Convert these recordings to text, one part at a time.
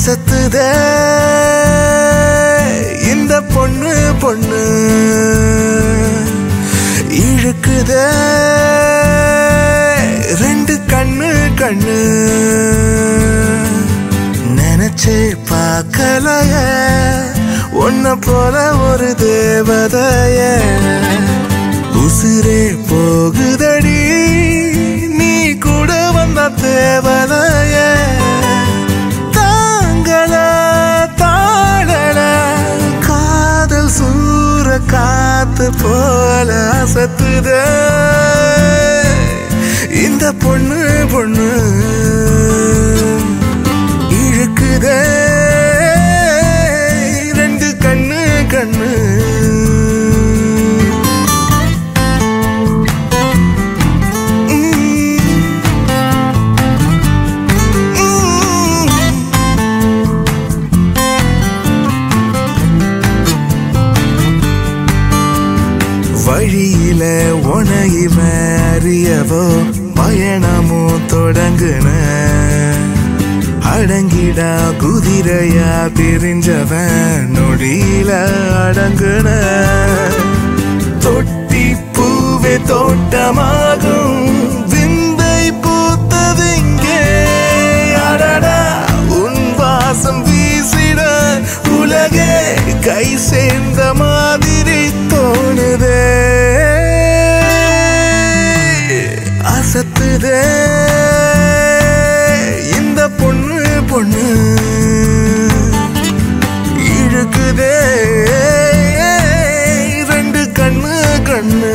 அசத்துதே இந்த பொண்ணு பொண்ணு இழுக்குதே ரெண்டு கண்ணு கண்ணு நினைச்சே பார்க்கலைய உன்னை போல ஒரு தேவதைய உசிரே போகுதடி நீ கூட வந்த தேவதைய தாங்கள தாழல காதல் சூற காத்து போல அசத்துத இந்த பொண்ணு பொண்ணு இழுக்குதே ரெண்டு கண்ணு கண்ணு வழியில உனையுவன் அறியவோ பயணமும் தொடங்குன அடங்கிடா குதிரையா தெரிஞ்சவன் நொடியில அடங்குன தொட்டி பூவே தோட்டமாகும் விந்தை பூத்ததிங்கே அடடா உன் வாசம் வீசிட உலகே கை சேர்ந்த மாதிரி தோணுதே அசத்துதே இந்த பொண்ணு பொண்ணு இழுக்குதே ரெண்டு கண்ணு கண்ணு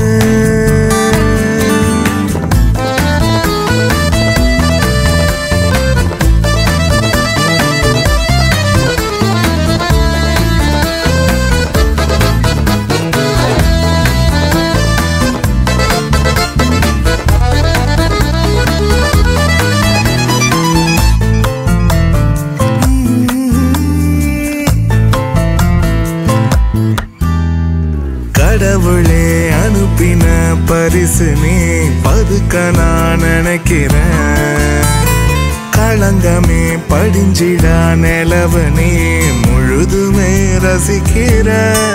கடவுளே அனுப்பின பரிசு நீ பதுக்க நான் நினைக்கிறேன் களங்கமே படிஞ்சிடா நிலவு நீ முழுதுமே ரசிக்கிற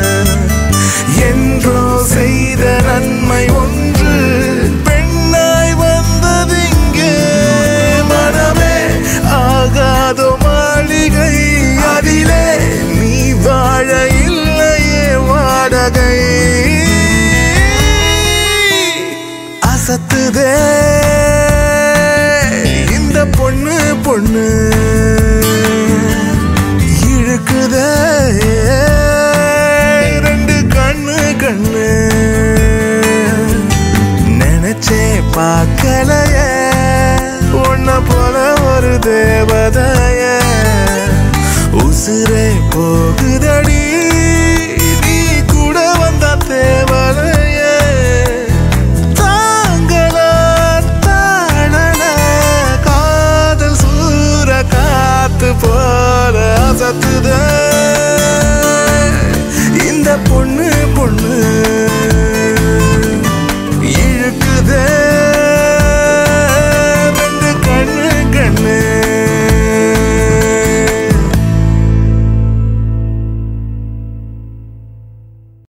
என்றோ செய்த நன்மை ஒன்று பெண்ணாய் வந்ததிங்கே மனமே ஆகாதோ மாளிகை அதிலே நீ வாழ இல்லையே வாடகை அசத்துதே இந்த பொண்ணு பொண்ணு இழுக்குதே ரெண்டு கண்ணு கண்ணு நினைச்சே பார்க்கலைய உன்னை போல ஒரு தேவதைய உசுரே போகு